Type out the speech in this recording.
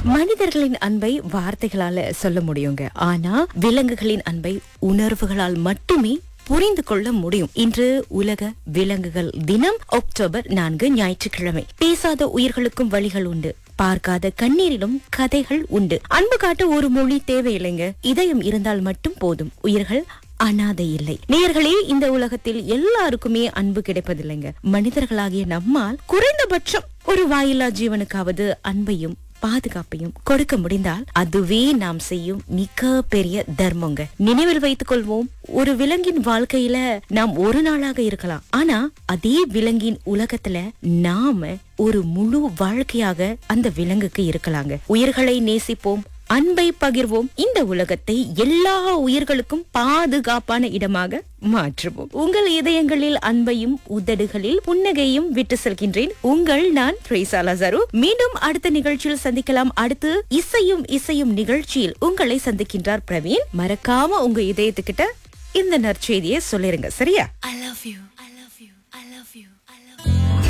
மனிதர்களின் அன்பை வார்த்தைகளால சொல்ல முடியுங்க ஆனா விலங்குகளின் அன்பை உணர்வுகளால் மட்டுமே புரிந்து கொள்ள முடியும் இன்று உலக விலங்குகள் தினம் அக்டோபர் நான்கு ஞாயிற்றுக்கிழமை பேசாத உயிர்களுக்கும் வழிகள் உண்டு பார்க்காத கண்ணீரிலும் கதைகள் உண்டு அன்பு காட்ட ஒரு மொழி தேவையில்லைங்க இதயம் இருந்தால் மட்டும் போதும் உயிர்கள் அனாதை இல்லை நேயர்களே இந்த உலகத்தில் எல்லாருக்குமே அன்பு கிடைப்பதில்லைங்க மனிதர்களாகிய நம்மால் குறைந்தபட்சம் ஒரு வாயில்லா ஜீவனுக்காவது அன்பையும் பாதுகாப்பையும் கொடுக்க முடிந்தால் அதுவே நாம் செய்யும் மிக பெரிய தர்மங்க நினைவில் வைத்துக் கொள்வோம் ஒரு விலங்கின் வாழ்க்கையில நாம் ஒரு நாளாக இருக்கலாம் ஆனா அதே விலங்கின் உலகத்துல நாம ஒரு முழு வாழ்க்கையாக அந்த விலங்குக்கு இருக்கலாங்க உயிர்களை நேசிப்போம் அன்பை பகிர்வோம் இந்த உலகத்தை எல்லா உயிர்களுக்கும் பாதுகாப்பான இடமாக மாற்றுவோம் உங்கள் இதயங்களில் அன்பையும் உதடுகளில் புன்னகையும் விட்டு செல்கின்றேன் உங்கள் நான் ட்ரேசா லசாரு மீண்டும் அடுத்த நிகழ்ச்சியில் சந்திக்கலாம் அடுத்து இசையும் இசையும் நிகழ்ச்சியில் உங்களை சந்திக்கின்றார் பிரவீன் மறக்காம உங்க இதயத்துக்கிட்ட இந்த நற்செய்தியை சொல்லிருங்க சரியா I love you.